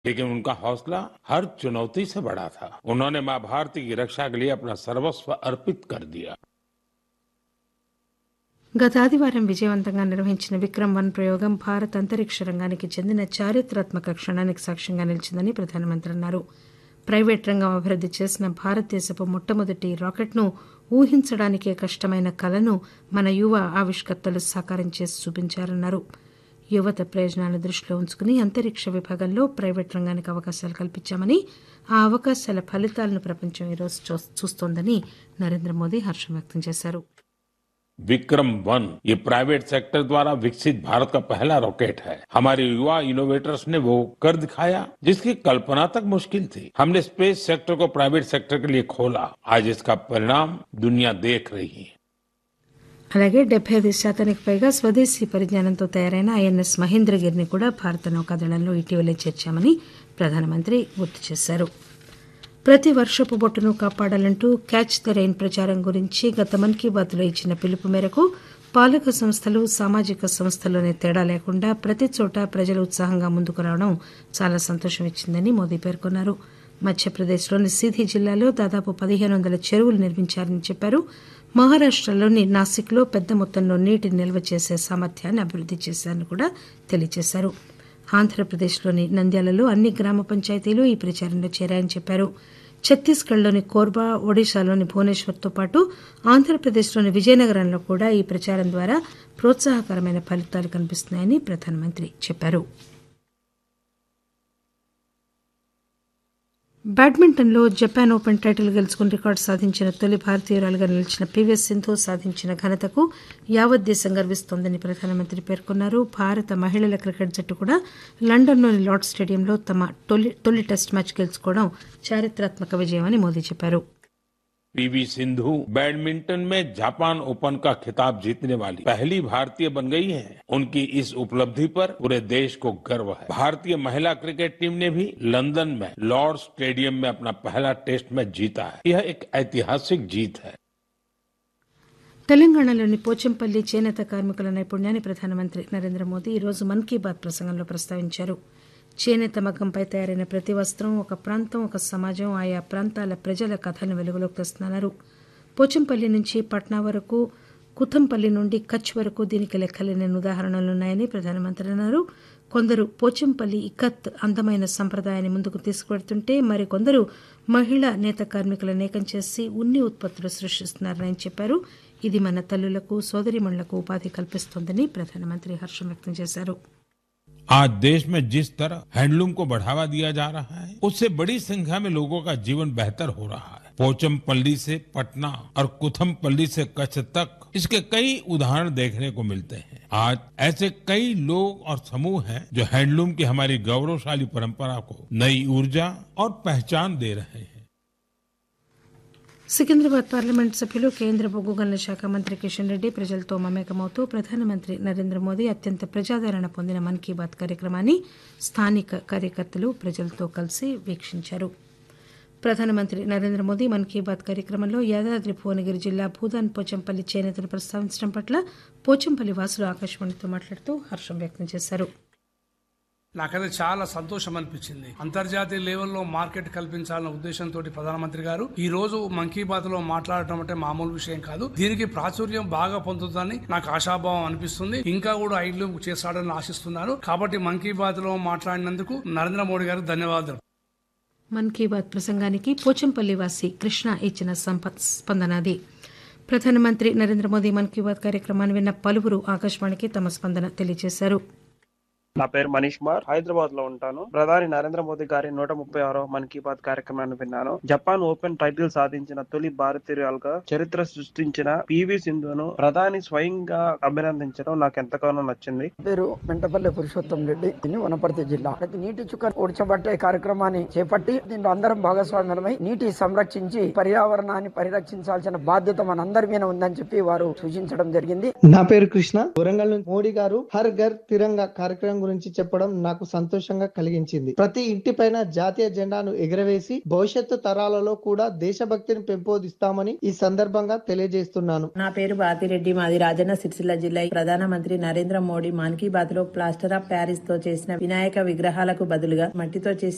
लेकिन उनका हौसला हर चुनौती से बड़ा था उन्होंने मां भारती की रक्षा के लिए अपना सर्वस्व अर्पित कर दिया గత ఆదివారం విజయవంతంగా నిర్వహించిన విక్రమ్ వన్ ప్రయోగం భారత్ అంతరిక్ష రంగానికి చెందిన చారిత్రాత్మక క్షణానికి సాక్ష్యంగా నిలిచిందని ప్రధానమంత్రి అన్నారు ప్రైవేట్ రంగం అభివృద్ది చేసిన భారతదేశపు మొట్టమొదటి రాకెట్ను ఊహించడానికే కష్టమైన కలను మన యువ ఆవిష్కర్తలు సాకారం చేసి చూపించారన్నారు యువత ప్రయోజనాలను దృష్టిలో ఉంచుకుని అంతరిక్ష విభాగంలో ప్రైవేట్ రంగానికి అవకాశాలు కల్పించామని ఆ అవకాశాల ఫలితాలను ప్రపంచం ఈరోజు చూ- చూస్తోందని నరేంద్ర మోదీ హర్షం వ్యక్తం చేశారు विक्रम वन ये प्राइवेट सेक्टर द्वारा विकसित भारत का पहला रॉकेट है हमारे युवा इनोवेटर्स ने वो कर दिखाया जिसकी कल्पना तक मुश्किल थी हमने स्पेस सेक्टर को प्राइवेट सेक्टर के लिए खोला आज इसका परिणाम दुनिया देख रही है అలాగే డెబ్బై ఐదు శాతానికి పైగా స్వదేశీ పరిజ్ఞానంతో తయారైన ఐఎన్ఎస్ మహేంద్రగిరిని కూడా భారత నౌకాదళంలో ఇటీవలే చేర్చామని ప్రధానమంత్రి గుర్తు చేశారు ప్రతి వర్షపు బొట్టును కాపాడాలంటూ క్యాచ్ ద రెయిన్ ప్రచారం గురించి గత మన్ కీ బాత్లో ఇచ్చిన పిలుపు మేరకు పాలక సంస్థలు సామాజిక సంస్థల్లోనే తేడా లేకుండా ప్రతి చోట ప్రజలు ఉత్సాహంగా ముందుకు రావడం చాలా సంతోషం ఇచ్చిందని మోదీ పేర్కొన్నారు మధ్యప్రదేశ్లోని సీధీ జిల్లాలో దాదాపు పదిహేను వందల చెరువులు నిర్మించారని చెప్పారు మహారాష్టలోని నాసిక్లో పెద్ద మొత్తంలో నీటిని నిల్వ చేసే సామర్థ్యాన్ని అభివృద్ది చేశారని కూడా తెలియజేశారు ఆంధ్రప్రదేశ్లోని నంద్యాలలో అన్ని గ్రామ పంచాయతీలు ఈ ప్రచారంలో చేరాయని చెప్పారు ఛత్తీస్గఢ్లోని కోర్బా ఒడిశాలోని భువనేశ్వర్తో పాటు ఆంధ్రప్రదేశ్లోని విజయనగరంలో కూడా ఈ ప్రచారం ద్వారా ప్రోత్సాహకరమైన ఫలితాలు కనిపిస్తున్నాయని ప్రధానమంత్రి చెప్పారు బ్యాడ్మింటన్లో జపాన్ ఓపెన్ టైటిల్ గెలుచుకుని రికార్డు సాధించిన తొలి భారతీయురాలుగా నిలిచిన పివి సింధు సాధించిన ఘనతకు యావత్ దేశం గర్విస్తోందని ప్రధానమంత్రి పేర్కొన్నారు భారత మహిళల క్రికెట్ జట్టు కూడా లండన్లోని లార్డ్ స్టేడియంలో తమ తొలి తొలి టెస్ట్ మ్యాచ్ గెలుచుకోవడం చారిత్రాత్మక విజయమని మోదీ చెప్పారు पीवी सिंधु बैडमिंटन में जापान ओपन का खिताब जीतने वाली पहली भारतीय बन गई हैं। उनकी इस उपलब्धि पर पूरे देश को गर्व है भारतीय महिला क्रिकेट टीम ने भी लंदन में लॉर्ड स्टेडियम में अपना पहला टेस्ट मैच जीता है यह एक ऐतिहासिक जीत है తెలంగాణలోని పోచంపల్లి చేనేత కార్మికుల నైపుణ్యాన్ని ప్రధానమంత్రి నరేంద్ర మోదీ ఈరోజు మన్ కీ బాత్ ప్రసంగంలో ప్రస్తావించారు చేనేత మగ్గంపై తయారైన ప్రతి వస్త్రం ఒక ప్రాంతం ఒక సమాజం ఆయా ప్రాంతాల ప్రజల కథలను వెలుగులోకి తెస్తున్నారు పోచంపల్లి నుంచి పట్నా వరకు కుతంపల్లి నుండి కచ్ వరకు దీనికి లెక్కలేని ఉదాహరణలున్నాయని ప్రధానమంత్రి అన్నారు కొందరు పోచంపల్లి ఇకత్ అందమైన సంప్రదాయాన్ని ముందుకు తీసుకువెడుతుంటే మరికొందరు మహిళా నేత కార్మికులను ఏకం చేసి ఉన్ని ఉత్పత్తులు సృష్టిస్తున్నారని ఆయన చెప్పారు ఇది మన తల్లులకు సోదరిమణులకు ఉపాధి కల్పిస్తోందని ప్రధానమంత్రి హర్షం వ్యక్తం చేశారు आज देश में जिस तरह हैंडलूम को बढ़ावा दिया जा रहा है उससे बड़ी संख्या में लोगों का जीवन बेहतर हो रहा है पोचमपल्ली से पटना और कुथमपल्ली से कच्छ तक इसके कई उदाहरण देखने को मिलते हैं आज ऐसे कई लोग और समूह हैं जो हैंडलूम की हमारी गौरवशाली परंपरा को नई ऊर्जा और पहचान दे रहे हैं సికింద్రాబాద్ పార్లమెంట్ సభ్యులు కేంద్ర బొగ్గు గనుల శాఖ మంత్రి కిషన్ రెడ్డి ప్రజలతో మమేకమవుతూ ప్రధానమంత్రి నరేంద్ర మోదీ అత్యంత ప్రజాదరణ పొందిన మన్ కీ బాత్ కార్యక్రమాన్ని స్థానిక కార్యకర్తలు ప్రజలతో కలిసి వీక్షించారు ప్రధానమంత్రి నరేంద్ర మోదీ మన్ కీ బాత్ కార్యక్రమంలో యాదాద్రి భువనగిరి జిల్లా భూదాన్ పోచంపల్లి చేనేతను ప్రస్తావించడం పట్ల పోచంపల్లి వాసులు ఆకాశవాణితో మాట్లాడుతూ హర్షం వ్యక్తం చేశారు నాకైతే చాలా సంతోషం అనిపించింది అంతర్జాతీయ లెవెల్లో మార్కెట్ కల్పించాలన్న ఉద్దేశంతో ప్రధానమంత్రి గారు ఈ రోజు మన్ కీ బాత్ లో మాట్లాడటం అంటే మామూలు విషయం కాదు దీనికి ప్రాచుర్యం బాగా పొందుతుందని నాకు ఆశాభావం అనిపిస్తుంది ఇంకా కూడా ఐడ్లు చేస్తాడని ఆశిస్తున్నాను కాబట్టి మన్ కీ బాత్ లో మాట్లాడినందుకు నరేంద్ర మోడీ గారికి ధన్యవాదాలు మన్ కీ బాత్ ప్రసంగానికి పోచంపల్లి వాసి కృష్ణ ఇచ్చిన సంప- స్పందనాది ప్రధానమంత్రి నరేంద్ర మోదీ మన్ కీ బాత్ కార్యక్రమాన్ని విన్న పలువురు ఆకాశవాణికి తమ స్పందన తెలియజేశారు నా పేరు మనీష్ కుమార్ హైదరాబాద్ లో ఉంటాను ప్రధాని నరేంద్ర మోదీ గారి నూట ముప్పై ఆరో మన్ కీ బాత్ కార్యక్రమాన్ని విన్నాను జపాన్ ఓపెన్ టైటిల్ సాధించిన తొలి భారతీయురాలుగా చరిత్ర సృష్టించిన పివి సింధును ప్రధాని స్వయంగా అభినందించడం నాకు ఎంతగానో నచ్చింది పేరు మెంటపల్లి పురుషోత్తం రెడ్డి దీన్ని వనపర్తి జిల్లా ప్రతి నీటి చుక్క ఓడ్చబట్టే కార్యక్రమాన్ని చేపట్టి దీంట్లో అందరం భాగస్వామ్యమై నీటి సంరక్షించి పర్యావరణాన్ని పరిరక్షించాల్సిన బాధ్యత మనందరి మీద ఉందని చెప్పి వారు సూచించడం జరిగింది నా పేరు కృష్ణ వరంగల్ నుంచి మోడీ గారు హర్ ఘర్ తిరంగా కార్యక్రమం గురించి చెప్పడం నాకు సంతోషంగా కలిగించింది ప్రతి ఇంటి పైన జాతీయ జెండాను ఎగరవేసి భవిష్యత్తు తరాలలో కూడా దేశభక్తిని పెంపొందిస్తామని ఈ సందర్భంగా తెలియజేస్తున్నాను నా పేరు భారతిరెడ్డి మాది రాజన్న సిరిసిల్ల జిల్లా ప్రధానమంత్రి నరేంద్ర మోడీ మన్ కీ బాత్ లో ప్లాస్టర్ ఆఫ్ ప్యారిస్ తో చేసిన వినాయక విగ్రహాలకు బదులుగా మట్టితో చేసిన